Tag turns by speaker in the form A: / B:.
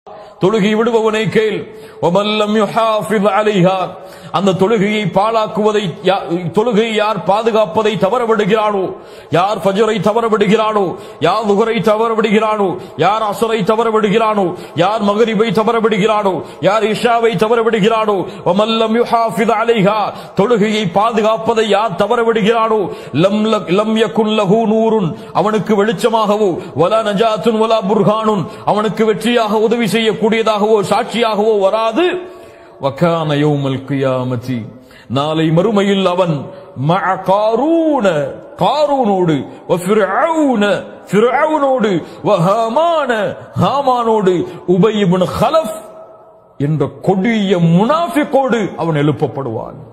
A: தொழுகை விடுபவனை கேள் ஒமல்லம் யுஹாஃபிஸ் அலைஹா அந்த தொழுகையை பாழாக்குவதை யா- தொழுகையை யார் பாதுகாப்பதை தவற விடுகிறானோ யார் ஃபஜரை தவற விடுகிறானோ யார் துஹரை தவற விடுகிறானோ யார் அசரை தவற விடுகிறானோ யார் மகரிபை தவற விடுகிறானோ யார் இஷாவை தவற விடுகிறானோ ஒமல்லம் யுஹாஃபிஸ் அலைஹா தொழுகையை பாதுகாப்பதை யார் தவற விடுகிறானோ லம் லக்- லம் யகுன் லஹு நூருன் அவனுக்கு வெளிச்சமாகவோ வலா நஜாத்துன் வலா புர்ஹானுன் அவனுக்கு வெற்றியாக உதவி செய்யக்கூடியதாகவோ சாட்சியாகவோ வராது வகான யௌமல் கியாமதி நாளை மறுமையில் அவன் மஅ காரூன காரூனோடு வ ஃபிர்அவுன ஃபிர்அவுனோடு வ ஹாமான ஹாமானோடு உபய் இப்னு ஹலஃப் என்ற கொடிய முனாஃபிக்கோடு அவன் எழுப்பப்படுவான்